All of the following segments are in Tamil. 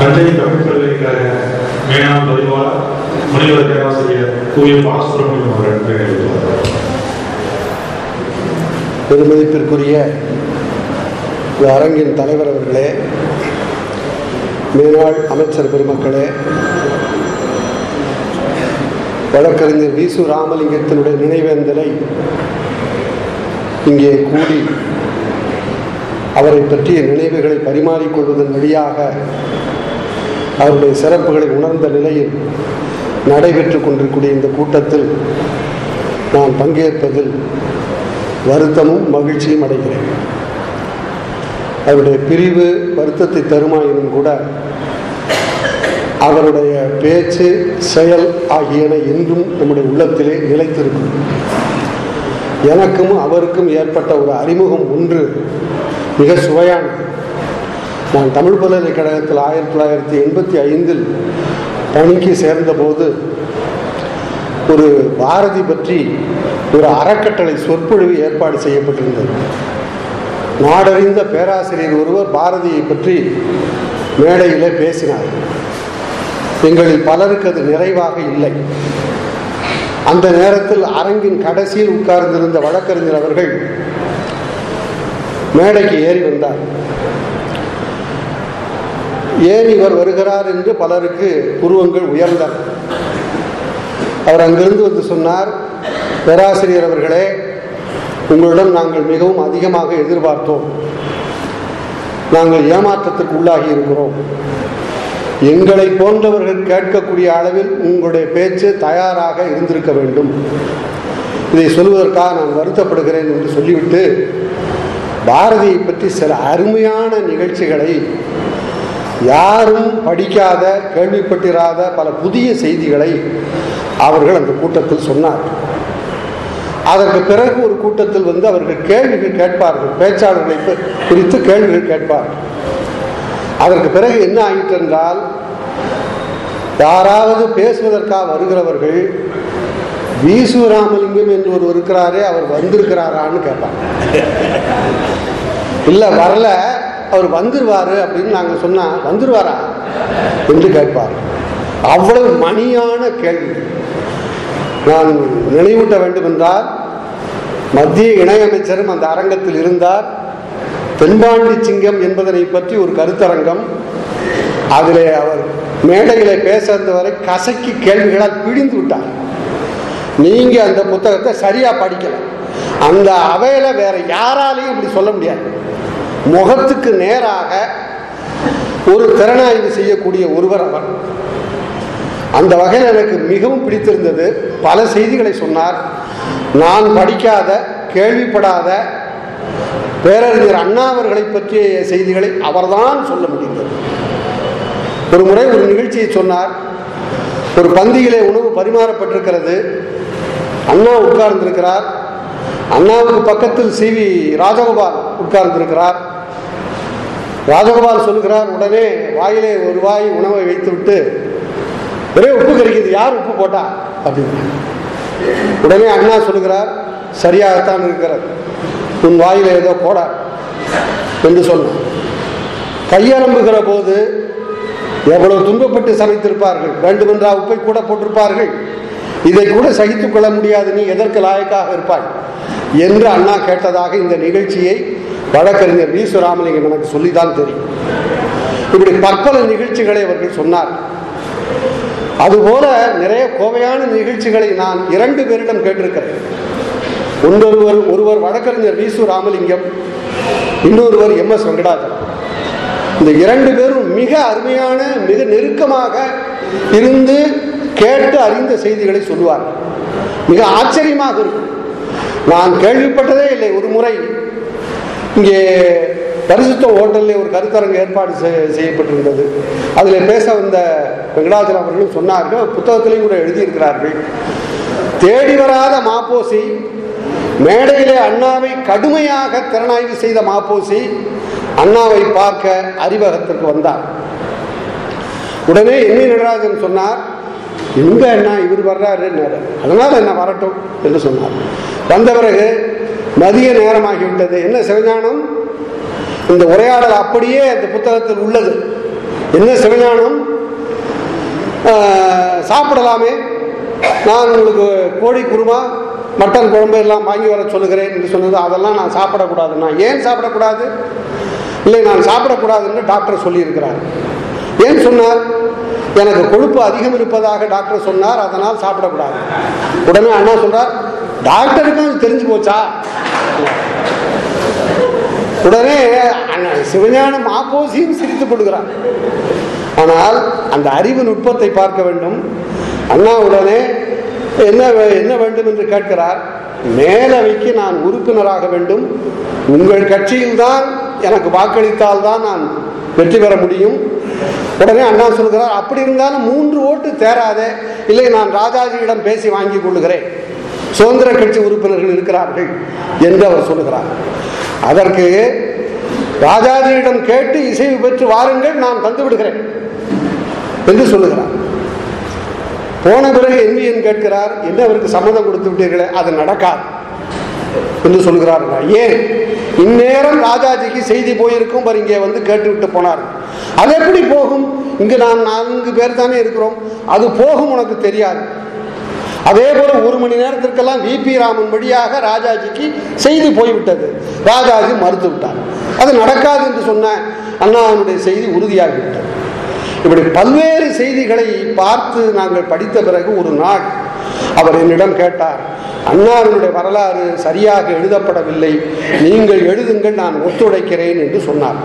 தஞ்சை தமிழ் பல்கலைக்கழக மேனாள் பதிவாளர் முனைவர் பேராசிரியர் தூய பாலசுப்ரமணியம் அவர்கள் எழுதுவார் பெருமதிப்பிற்குரிய இந்த அரங்கின் தலைவர் அவர்களே மேனாள் அமைச்சர் பெருமக்களே வழக்கறிஞர் வீசு ராமலிங்கத்தினுடைய நினைவேந்தலை இங்கே கூடி அவரை பற்றிய நினைவுகளை பரிமாறிக்கொள்வதன் வழியாக அவருடைய சிறப்புகளை உணர்ந்த நிலையில் நடைபெற்றுக் கொண்டிருக்கூடிய இந்த கூட்டத்தில் நான் பங்கேற்பதில் வருத்தமும் மகிழ்ச்சியும் அடைகிறேன் அவருடைய பிரிவு வருத்தத்தை தருமாயினும் கூட அவருடைய பேச்சு செயல் ஆகியன என்றும் நம்முடைய உள்ளத்திலே நிலைத்திருக்கும் எனக்கும் அவருக்கும் ஏற்பட்ட ஒரு அறிமுகம் ஒன்று மிக சுவையானது நான் தமிழ் பல்கலைக்கழகத்தில் ஆயிரத்தி தொள்ளாயிரத்தி எண்பத்தி ஐந்தில் பணிக்கு சேர்ந்தபோது ஒரு பாரதி பற்றி ஒரு அறக்கட்டளை சொற்பொழிவு ஏற்பாடு செய்யப்பட்டிருந்தது நாடறிந்த பேராசிரியர் ஒருவர் பாரதியை பற்றி மேடையிலே பேசினார் எங்களில் பலருக்கு அது நிறைவாக இல்லை அந்த நேரத்தில் அரங்கின் கடைசியில் உட்கார்ந்திருந்த வழக்கறிஞர் அவர்கள் மேடைக்கு ஏறி வந்தார் ஏன் இவர் வருகிறார் என்று பலருக்கு புருவங்கள் உயர்ந்தார் அவர் அங்கிருந்து வந்து சொன்னார் பேராசிரியர் அவர்களே உங்களிடம் நாங்கள் மிகவும் அதிகமாக எதிர்பார்த்தோம் நாங்கள் ஏமாற்றத்திற்கு உள்ளாகி இருக்கிறோம் எங்களை போன்றவர்கள் கேட்கக்கூடிய அளவில் உங்களுடைய பேச்சு தயாராக இருந்திருக்க வேண்டும் இதை சொல்வதற்காக நான் வருத்தப்படுகிறேன் என்று சொல்லிவிட்டு பாரதியை பற்றி சில அருமையான நிகழ்ச்சிகளை யாரும் படிக்காத கேள்விப்பட்டிராத பல புதிய செய்திகளை அவர்கள் அந்த கூட்டத்தில் சொன்னார் அதற்கு பிறகு ஒரு கூட்டத்தில் வந்து அவர்கள் கேள்விகள் கேட்பார்கள் பேச்சாளர்களை ப- குறித்து கேள்விகள் கேட்பார்கள் அதற்கு பிறகு என்ன ஆயிற்று என்றால் யாராவது பேசுவதற்காக வருகிறவர்கள் வீசு ராமலிங்கம் என்று ஒருவர் இருக்கிறாரே அவர் வந்திருக்கிறாரான்னு கேட்பாங்க இல்ல வரல அவர் வந்துருவாரு அப்படின்னு நாங்க சொன்னா வந்துருவாரா என்று கேட்பார் அவ்வளவு மணியான கேள்வி நான் நினைவூட்ட வேண்டும் என்றால் மத்திய இணையமைச்சரும் அந்த அரங்கத்தில் இருந்தார் தென்பாண்டி சிங்கம் என்பதனை பற்றி ஒரு கருத்தரங்கம் அதிலே அவர் மேடையிலே பேச வரை கசக்கி கேள்விகளால் பிடிந்து விட்டார் நீங்க அந்த புத்தகத்தை சரியா படிக்கல அந்த அவையில வேற யாராலையும் இப்படி சொல்ல முடியாது முகத்துக்கு நேராக ஒரு திறனாய்வு செய்யக்கூடிய ஒருவர் அவர் அந்த வகையில் எனக்கு மிகவும் பிடித்திருந்தது பல செய்திகளை சொன்னார் நான் படிக்காத கேள்விப்படாத பேரறிஞர் அண்ணா அவர்களை பற்றிய செய்திகளை அவர்தான் சொல்ல முடிந்தது ஒரு முறை ஒரு நிகழ்ச்சியை சொன்னார் ஒரு பந்தியிலே உணவு பரிமாறப்பட்டிருக்கிறது அண்ணா உட்கார்ந்திருக்கிறார் அண்ணாவுக்கு பக்கத்தில் சி வி ராஜகோபால் உட்கார்ந்திருக்கிறார் ராஜகோபால் சொல்லுகிறார் உடனே வாயிலே ஒரு வாய் உணவை வைத்துவிட்டு ஒரே உப்பு கறிக்குது யார் உப்பு போட்டா அப்படின்னு உடனே அண்ணா சொல்லுகிறார் சரியாகத்தான் இருக்கிறது உன் வாயில ஏதோ போடா என்று சொன்னார் கையலம்புகிற போது எவ்வளவு துன்பப்பட்டு சமைத்திருப்பார்கள் வேண்டுமென்றா உப்பை கூட போட்டிருப்பார்கள் இதை கூட சகித்துக் கொள்ள முடியாது நீ எதற்கு லாயக்காக இருப்பாய் என்று அண்ணா கேட்டதாக இந்த நிகழ்ச்சியை வழக்கறிஞர் வி சுராமலிங்கம் எனக்கு சொல்லிதான் தெரியும் இப்படி பற்பல நிகழ்ச்சிகளை அவர்கள் சொன்னார் அதுபோல நிறைய கோவையான நிகழ்ச்சிகளை நான் இரண்டு பேரிடம் கேட்டிருக்கிறேன் ஒன்றொருவர் ஒருவர் வழக்கறிஞர் வி சு ராமலிங்கம் இன்னொருவர் எம் எஸ் வெங்கடாச்சலம் இந்த இரண்டு பேரும் மிக அருமையான மிக நெருக்கமாக இருந்து கேட்டு அறிந்த செய்திகளை சொல்லுவார்கள் மிக ஆச்சரியமாக இருக்கும் நான் கேள்விப்பட்டதே இல்லை ஒரு முறை இங்கே பரிசுத்த ஹோட்டலில் ஒரு கருத்தரங்கு ஏற்பாடு செய்- செய்யப்பட்டிருந்தது அதில் பேச வந்த வெங்கடாச்சலம் அவர்களும் சொன்னார்கள் புத்தகத்திலையும் கூட எழுதியிருக்கிறார்கள் தேடி வராத மாப்போசி மேடையிலே அண்ணாவை கடுமையாக திறனாய்வு செய்த மாப்போசி அண்ணாவை பார்க்க அறிவகத்திற்கு வந்தார் உடனே எண்ணி நடராஜன் சொன்னார் எங்க அண்ணா இவர் வர்றாரு அதனால என்ன வரட்டும் என்று சொன்னார் வந்த பிறகு மதிய நேரமாகிவிட்டது என்ன சிவஞானம் இந்த உரையாடல் அப்படியே அந்த புத்தகத்தில் உள்ளது என்ன சிவஞானம் ஆஹ், சாப்பிடலாமே நான் உங்களுக்கு கோழி குருமா மட்டன் குழம்பு எல்லாம் வாங்கி வர சொல்லுகிறேன் என்று சொன்னது அதெல்லாம் நான் சாப்பிடக்கூடாதுன்னா ஏன் சாப்பிடக்கூடாது இல்லை நான் சாப்பிடக்கூடாதுன்னு டாக்டர் சொல்லியிருக்கிறார் ஏன் சொன்னார் எனக்கு கொழுப்பு அதிகம் இருப்பதாக டாக்டர் சொன்னார் அதனால் சாப்பிடக்கூடாது உடனே அண்ணா சொல்றார் டாக்டருக்கும் அது தெரிஞ்சு போச்சா உடனே அண்ணா சிவஞானம் ஆப்போசியும் சிரித்துக் கொள்கிறார் ஆனால் அந்த அறிவு நுட்பத்தை பார்க்க வேண்டும் அண்ணா உடனே என்ன வே- என்ன வேண்டும் என்று கேட்கிறார் மேலவைக்கு நான் உறுப்பினராக வேண்டும் உங்கள் கட்சியில்தான் எனக்கு வாக்களித்தால் தான் நான் வெற்றி பெற முடியும் உடனே அண்ணா சொல்கிறார் அப்படி இருந்தாலும் மூன்று ஓட்டு தேராதே இல்லை நான் ராஜாஜியிடம் பேசி வாங்கி கொள்ளுகிறேன் சுதந்திர கட்சி உறுப்பினர்கள் இருக்கிறார்கள் என்று அவர் சொல்லுகிறார் அதற்கு ராஜாஜியிடம் கேட்டு இசைவு பெற்று வாருங்கள் நான் தந்து விடுகிறேன் என்று சொல்லுகிறார் போன பிறகு என்பியன் கேட்கிறார் என்ன அவருக்கு சம்மதம் கொடுத்து விட்டீர்களே அது நடக்காது என்று சொல்கிறார்கள் ஏன் இந்நேரம் ராஜாஜிக்கு செய்தி போயிருக்கும் பாரு இங்கே வந்து கேட்டுவிட்டு போனார் அது எப்படி போகும் இங்கு நாம் நான்கு பேர் தானே இருக்கிறோம் அது போகும் உனக்கு தெரியாது அதே போல ஒரு மணி நேரத்திற்கெல்லாம் விபி ராமன் வழியாக ராஜாஜிக்கு செய்தி போய்விட்டது ராஜாஜி மறுத்து விட்டார் அது நடக்காது என்று சொன்ன அண்ணாவினுடைய செய்தி உறுதியாகிவிட்டது இப்படி பல்வேறு செய்திகளை பார்த்து நாங்கள் படித்த பிறகு ஒரு நாள் அவர் என்னிடம் கேட்டார் அண்ணாவினுடைய வரலாறு சரியாக எழுதப்படவில்லை நீங்கள் எழுதுங்கள் நான் ஒத்துழைக்கிறேன் என்று சொன்னார்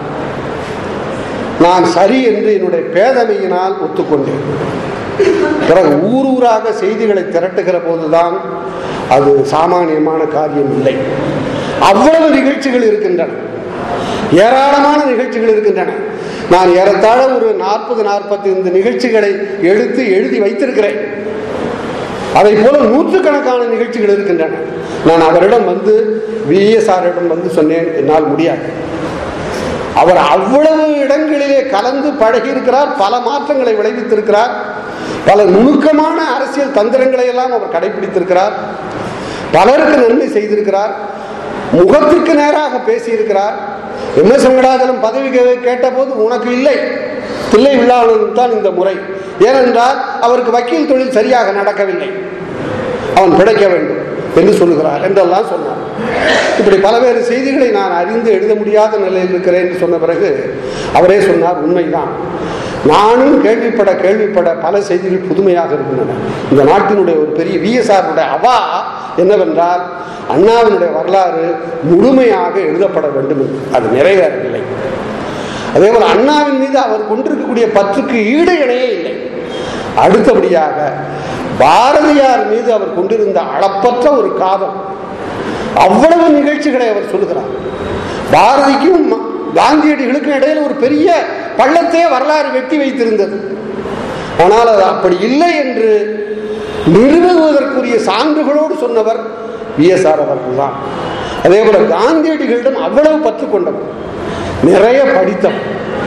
நான் சரி என்று என்னுடைய பேதமையினால் ஒத்துக்கொண்டேன் பிறகு ஊர் ஊராக செய்திகளை திரட்டுகிற போதுதான் அது சாமானியமான காரியம் இல்லை அவ்வளவு நிகழ்ச்சிகள் இருக்கின்றன ஏராளமான நிகழ்ச்சிகள் இருக்கின்றன நான் ஏறத்தாழ ஒரு நாற்பது நாற்பத்தி ஐந்து நிகழ்ச்சிகளை எடுத்து எழுதி வைத்திருக்கிறேன் அதை போல நூற்றுக்கணக்கான நிகழ்ச்சிகள் இருக்கின்றன நான் அவரிடம் வந்து விஎஸ்ஆரிடம் வந்து சொன்னேன் என்னால் முடியாது அவர் அவ்வளவு இடங்களிலே கலந்து பழகி இருக்கிறார் பல மாற்றங்களை விளைவித்திருக்கிறார் பல நுணுக்கமான அரசியல் தந்திரங்களை எல்லாம் அவர் கடைபிடித்திருக்கிறார் பலருக்கு நன்மை செய்திருக்கிறார் முகத்திற்கு நேராக பேசியிருக்கிறார் எம் எஸ் வெங்கடாச்சலம் பதவி கே- கேட்டபோது உனக்கு இல்லை தில்லை விழாவிலும் தான் இந்த முறை ஏனென்றால் அவருக்கு வக்கீல் தொழில் சரியாக நடக்கவில்லை அவன் பிழைக்க வேண்டும் என்று சொல்லுகிறார் என்றெல்லாம் சொன்னார் இப்படி பல்வேறு செய்திகளை நான் அறிந்து எழுத முடியாத நிலையில் இருக்கிறேன் என்று சொன்ன பிறகு அவரே சொன்னார் உண்மைதான் நானும் கேள்விப்பட கேள்விப்பட பல செய்திகள் புதுமையாக இருக்கின்றன இந்த நாட்டினுடைய ஒரு பெரிய விஎஸ்ஆருடைய அவா என்னவென்றால் அண்ணாவினுடைய வரலாறு முழுமையாக எழுதப்பட வேண்டும் என்று அது நிறைவேறவில்லை அதே போல அண்ணாவின் மீது அவர் கொண்டிருக்கக்கூடிய பற்றுக்கு ஈடு இணையே இல்லை அடுத்தபடியாக பாரதியார் மீது அவர் கொண்டிருந்த அளப்பற்ற ஒரு காதல் அவ்வளவு நிகழ்ச்சிகளை அவர் சொல்லுகிறார் பாரதிக்கும் ம- காந்தியடிகளுக்கும் இடையில ஒரு பெரிய பள்ளத்தையே வரலாறு வெட்டி வைத்திருந்தது ஆனால் அது அப்படி இல்லை என்று நிறுவுவதற்குரிய சான்றுகளோடு சொன்னவர் விஎஸ்ஆர் அவர்கள் தான் அதே போல காந்தியடிகளிடம் அவ்வளவு பற்று கொண்டவர் நிறைய படித்தவர்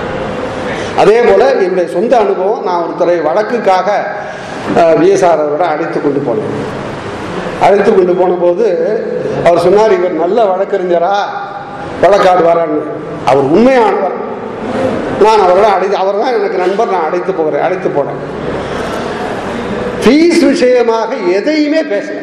அதே போல என்னுடைய சொந்த அனுபவம் நான் ஒருத்தரை வழக்குக்காக விஎஸ்ஆர் அவரோட அழைத்து கொண்டு போனேன் அழைத்து கொண்டு போன போது அவர் சொன்னார் இவர் நல்ல வழக்கறிஞரா வழக்காடுவாரான்னு அவர் உண்மையானவர் நான் அவரோட அழைத்து அவர் தான் எனக்கு நண்பர் நான் அழைத்து போகிறேன் அழைத்து போனேன் ஃபீஸ் விஷயமாக எதையுமே பேசல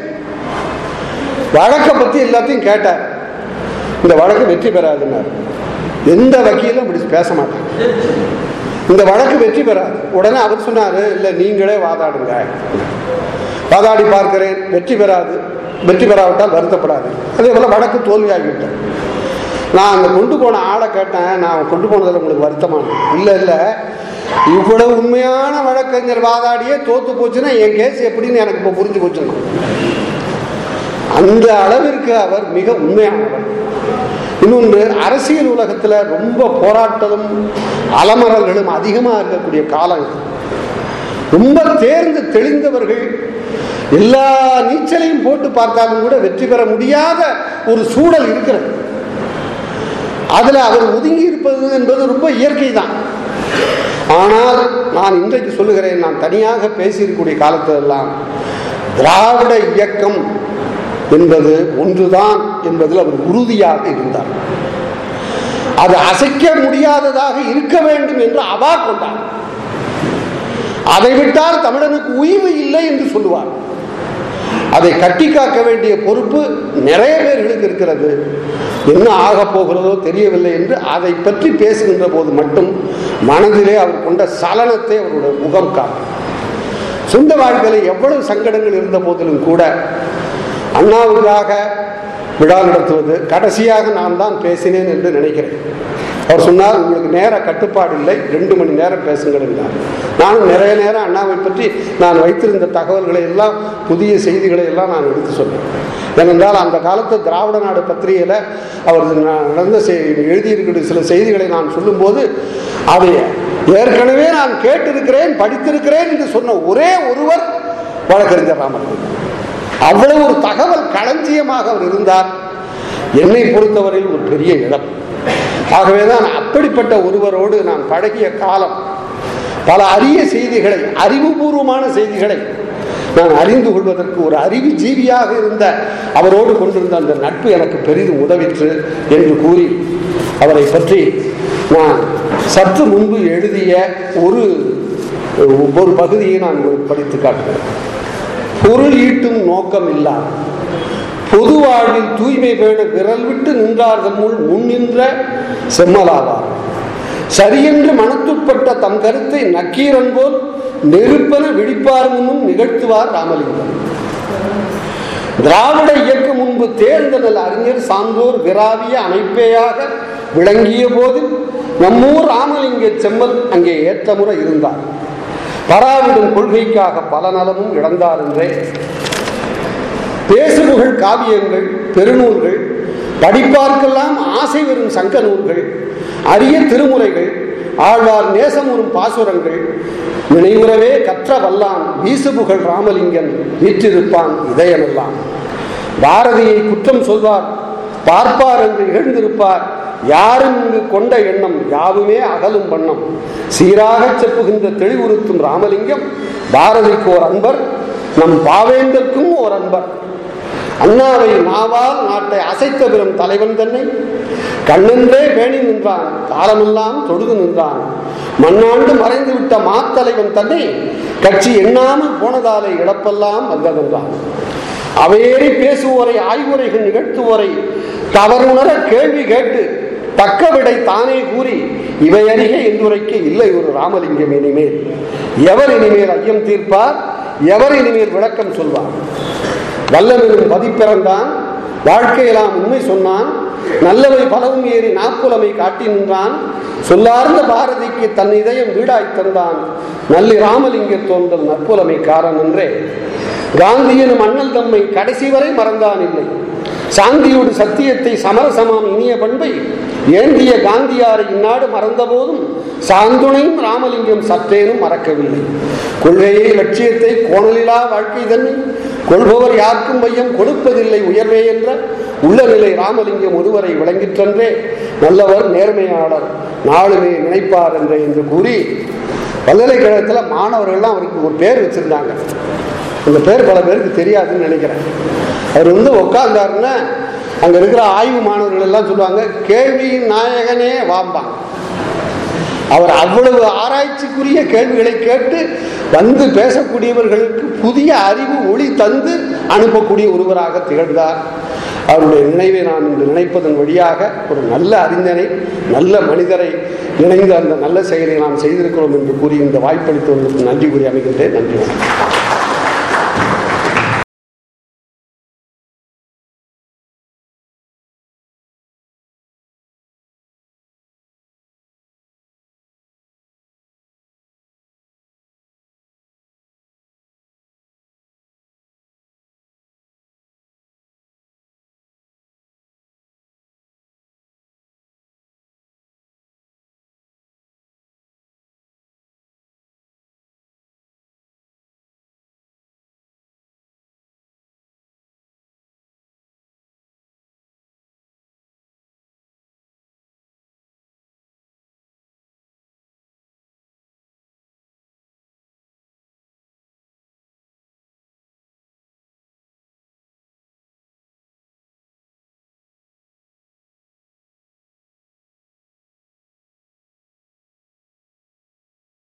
வழக்கை பத்தி எல்லாத்தையும் கேட்டார் இந்த வழக்கு வெற்றி பெறாதுன்னார் எந்த வக்கீலும் அப்படி பேச மாட்டாங்க இந்த வழக்கு வெற்றி பெறாது உடனே அவர் சொன்னாரு இல்ல நீங்களே வாதாடுங்க வாதாடி பார்க்கிறேன் வெற்றி பெறாது வெற்றி பெறாவிட்டால் வருத்தப்படாது அதே போல வழக்கு தோல்வியாகிவிட்டேன் நான் அந்த கொண்டு போன ஆளை கேட்டேன் நான் கொண்டு போனதில் உங்களுக்கு வருத்தமான இல்லை இல்லை இவ்வளவு உண்மையான வழக்கறிஞர் வாதாடியே தோத்து போச்சுன்னா என் கேஸ் எப்படின்னு எனக்கு இப்போ புரிஞ்சு போச்சுன்னா அந்த அளவிற்கு அவர் மிக உண்மையானவர் இன்னொன்று அரசியல் உலகத்தில் ரொம்ப போராட்டமும் அலமரல்களும் அதிகமாக இருக்கக்கூடிய காலம் இது ரொம்ப தேர்ந்து தெளிந்தவர்கள் எல்லா நீச்சலையும் போட்டு பார்த்தாலும் கூட வெற்றி பெற முடியாத ஒரு சூழல் இருக்கிறது அதுல அவர் ஒதுங்கி இருப்பது என்பது ரொம்ப இயற்கை தான் ஆனால் நான் இன்றைக்கு சொல்லுகிறேன் நான் தனியாக பேசியிருக்கக்கூடிய காலத்திலெல்லாம் திராவிட இயக்கம் என்பது ஒன்றுதான் என்பதில் அவர் உறுதியாக இருந்தார் அது அசைக்க முடியாததாக இருக்க வேண்டும் என்று அவா கொண்டார் அதை விட்டால் தமிழனுக்கு உய்வு இல்லை என்று சொல்லுவார் அதை கட்டி காக்க வேண்டிய பொறுப்பு நிறைய பேர்களுக்கு இருக்கிறது என்ன ஆகப் போகிறதோ தெரியவில்லை என்று அதை பற்றி பேசுகின்ற போது மட்டும் மனதிலே அவர் கொண்ட சலனத்தை அவருடைய முகம் காட்டும் சொந்த வாழ்க்கையில் எவ்வளவு சங்கடங்கள் இருந்த போதிலும் கூட அண்ணாவுக்காக விழா நடத்துவது கடைசியாக நான் தான் பேசினேன் என்று நினைக்கிறேன் அவர் சொன்னார் உங்களுக்கு நேர கட்டுப்பாடு இல்லை ரெண்டு மணி நேரம் பேசுங்கள் என்றார் நானும் நிறைய நேரம் அண்ணாவை பற்றி நான் வைத்திருந்த தகவல்களை எல்லாம் புதிய செய்திகளை எல்லாம் நான் எடுத்து சொன்னேன் ஏனென்றால் அந்த காலத்து திராவிட நாடு பத்திரிகையில் அவர் நடந்த எழுதியிருக்கிற சில செய்திகளை நான் சொல்லும்போது அதை ஏற்கனவே நான் கேட்டிருக்கிறேன் படித்திருக்கிறேன் என்று சொன்ன ஒரே ஒருவர் வழக்கறிஞர் ராமலிங்கம் அவ்வளவு ஒரு தகவல் களஞ்சியமாக அவர் இருந்தார் என்னை பொறுத்தவரையில் ஒரு பெரிய இழப்பு ஆகவேதான் அப்படிப்பட்ட ஒருவரோடு நான் பழகிய காலம் பல அரிய செய்திகளை அறிவுபூர்வமான செய்திகளை நான் அறிந்து கொள்வதற்கு ஒரு அறிவு ஜீவியாக இருந்த அவரோடு கொண்டிருந்த அந்த நட்பு எனக்கு பெரிதும் உதவிற்று என்று கூறி அவரை பற்றி நான் சற்று முன்பு எழுதிய ஒரு ஒரு பகுதியை நான் படித்து காட்டுகிறேன் பொருள் ஈட்டும் நோக்கம் இல்லாத பொது வாழ்வில் தூய்மை பேண விரல் விட்டு நின்றார்கள் முள் முன்னின்ற செம்மலாவார் சரியென்று மனத்துப்பட்ட தம் கருத்தை நக்கீரன் போல் நெருப்பென விழிப்பார் முன்னும் நிகழ்த்துவார் ராமலிங்கம் திராவிட இயக்க முன்பு தேர்ந்தனல் அறிஞர் சான்றோர் விராவிய அமைப்பேயாக விளங்கிய போதில் நம்மூர் ராமலிங்க செம்மல் அங்கே ஏற்றமுறை இருந்தார் பராவிடும் கொள்கைக்காக பல நலமும் இழந்தார் என்றே பேசுபுகழ் காவியங்கள் பெருநூல்கள் படிப்பார்க்கெல்லாம் ஆசை வரும் சங்க நூல்கள் அரிய திருமுறைகள் ஆழ்வார் நேசமுறும் பாசுரங்கள் நினைவுறவே கற்ற வல்லான் வீசுபுகழ் ராமலிங்கன் வீற்றிருப்பான் இதயமெல்லாம் பாரதியை குற்றம் சொல்வார் பார்ப்பார் என்று இகழ்ந்திருப்பார் யாரும் இங்கு கொண்ட எண்ணம் யாவுமே அகலும் வண்ணம் சீராக செப்புகின்ற தெளிவுறுத்தும் ராமலிங்கம் பாரதிக்கு ஓர் அன்பர் நம் பாவேந்தர்க்கும் ஓர் அன்பர் அண்ணாவை நாவால் நாட்டை அசைத்த பெறும் தலைவன் தன்னை கண்ணென்றே பேணி நின்றான் காலமெல்லாம் தொழுது நின்றான் மண்ணாண்டு மறைந்து விட்ட மாத்தலைவன் தன்னை கட்சி எண்ணாமல் போனதாலே இழப்பெல்லாம் வந்ததென்றான் அவையேறி பேசுவோரை ஆய்வுரைகள் நிகழ்த்துவோரை தவறுணர கேள்வி கேட்டு தக்க விடை தானே கூறி இவை அறிக என்றுரைக்க இல்லை ஒரு ராமலிங்கம் இனிமேல் எவர் இனிமேல் ஐயம் தீர்ப்பார் எவர் இனிமேல் விளக்கம் சொல்வார் வல்லவனும் பதிப்பிறந்தான் வாழ்க்கையெல்லாம் உண்மை சொன்னான் நல்லவை பலவும் ஏறி நாக்குலமை காட்டி நின்றான் சொல்லார்ந்த பாரதிக்கு தன் இதயம் வீடாய் தந்தான் நல்லி ராமலிங்க தோன்றல் நற்புலமை காரன் என்றே காந்தியனும் அண்ணல் தம்மை கடைசி வரை மறந்தான் இல்லை சாந்தியோடு சத்தியத்தை சமரசமாம் இனிய பண்பை ஏந்திய காந்தியாரை இந்நாடு மறந்த போதும் சாந்துணையும் ராமலிங்கம் சற்றேனும் மறக்கவில்லை கொள்கையை லட்சியத்தை கோணலிலா வாழ்க்கை தன்னை கொள்பவர் யாருக்கும் மையம் கொடுப்பதில்லை உயர்வே என்ற உள்ள நிலை ராமலிங்கம் ஒருவரை விளங்கிற்றன்றே நல்லவர் நேர்மையாளர் நாளுமே நினைப்பார் என்றே என்று கூறி பல்கலைக்கழகத்தில் மாணவர்கள்லாம் அவருக்கு ஒரு பேர் வச்சிருந்தாங்க அந்த பேர் பல பேருக்கு தெரியாதுன்னு நினைக்கிறேன் அவர் வந்து உட்கார்ந்தாருன்னா அங்கே இருக்கிற ஆய்வு மாணவர்கள் எல்லாம் சொல்லுவாங்க கேள்வியின் நாயகனே வாம்பாங்க அவர் அவ்வளவு ஆராய்ச்சிக்குரிய கேள்விகளை கேட்டு வந்து பேசக்கூடியவர்களுக்கு புதிய அறிவு ஒளி தந்து அனுப்பக்கூடிய ஒருவராக திகழ்ந்தார் அவருடைய நினைவை நான் இன்று நினைப்பதன் வழியாக ஒரு நல்ல அறிஞனை நல்ல மனிதரை இணைந்த அந்த நல்ல செயலை நாம் செய்திருக்கிறோம் என்று கூறி இந்த வாய்ப்பளித்தவர்களுக்கு நன்றி கூறி அமைகின்றேன் நன்றி வணக்கம்